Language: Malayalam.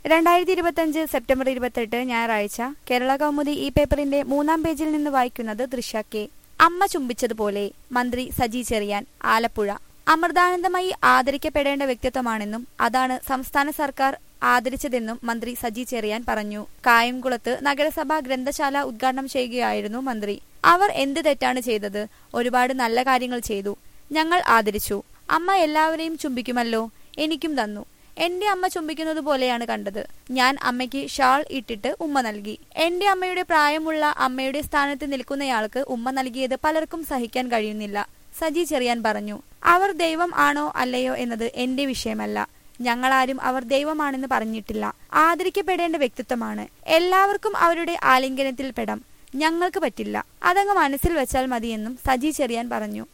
രണ്ടായിരത്തി ഇരുപത്തഞ്ച് സെപ്റ്റംബർ ഇരുപത്തെട്ട് ഞായറാഴ്ച കേരള കൗമുദി ഈ പേപ്പറിന്റെ മൂന്നാം പേജിൽ നിന്ന് വായിക്കുന്നത് ദൃശ്യ കെ അമ്മ ചുംബിച്ചതുപോലെ മന്ത്രി സജി ചെറിയാൻ ആലപ്പുഴ അമൃതാനന്ദമായി ആദരിക്കപ്പെടേണ്ട വ്യക്തിത്വമാണെന്നും അതാണ് സംസ്ഥാന സർക്കാർ ആദരിച്ചതെന്നും മന്ത്രി സജി ചെറിയാൻ പറഞ്ഞു കായംകുളത്ത് നഗരസഭാ ഗ്രന്ഥശാല ഉദ്ഘാടനം ചെയ്യുകയായിരുന്നു മന്ത്രി അവർ എന്ത് തെറ്റാണ് ചെയ്തത് ഒരുപാട് നല്ല കാര്യങ്ങൾ ചെയ്തു ഞങ്ങൾ ആദരിച്ചു അമ്മ എല്ലാവരെയും ചുംബിക്കുമല്ലോ എനിക്കും തന്നു എന്റെ അമ്മ ചുംബിക്കുന്നത് പോലെയാണ് കണ്ടത് ഞാൻ അമ്മയ്ക്ക് ഷാൾ ഇട്ടിട്ട് ഉമ്മ നൽകി എന്റെ അമ്മയുടെ പ്രായമുള്ള അമ്മയുടെ സ്ഥാനത്ത് നിൽക്കുന്നയാൾക്ക് ഉമ്മ നൽകിയത് പലർക്കും സഹിക്കാൻ കഴിയുന്നില്ല സജി ചെറിയാൻ പറഞ്ഞു അവർ ദൈവം ആണോ അല്ലയോ എന്നത് എന്റെ വിഷയമല്ല ഞങ്ങളാരും അവർ ദൈവമാണെന്ന് പറഞ്ഞിട്ടില്ല ആദരിക്കപ്പെടേണ്ട വ്യക്തിത്വമാണ് എല്ലാവർക്കും അവരുടെ ആലിംഗനത്തിൽ പെടാം ഞങ്ങൾക്ക് പറ്റില്ല അതങ്ങ് മനസ്സിൽ വെച്ചാൽ മതിയെന്നും സജി ചെറിയാൻ പറഞ്ഞു